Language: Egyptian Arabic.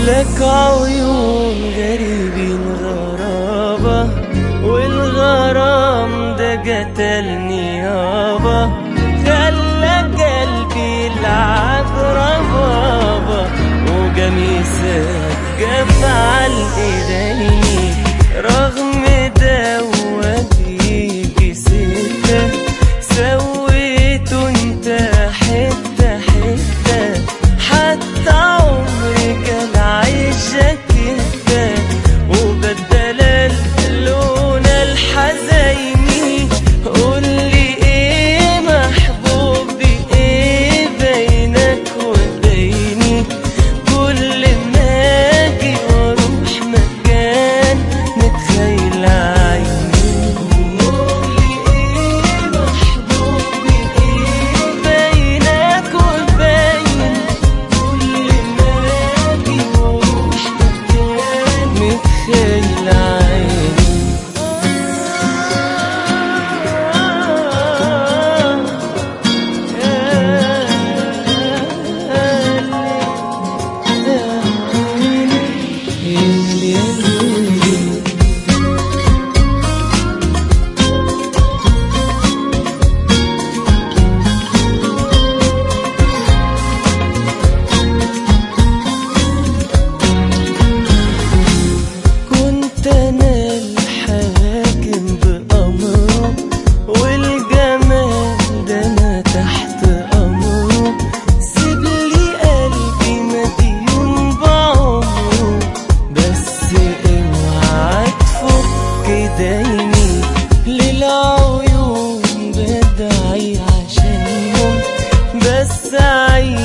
لك عيون غريبين غرابة والغرام ده قتلني يابا خلى قلبي يلعب ربابة وقميصك قف على ايديني رغم ده وديكي سكة سويته انت حتة حتة حتى عمري كان عايشك انت وبدل اللون الحزيني قولي ايه محبوبي ايه بينك وبيني كل ما اجي واروح مكان متخيل عيني قولي ايه محبوبي ايه بينك وبيني كل ما اجي واروح مكان متخيل عيني كنت انا الحاكم بامره والجمال ده انا تحت امره سيب لي قلبي مديون بعمره بس اوعى تفك دايمي للعيون بدعي عشانهم بس عيني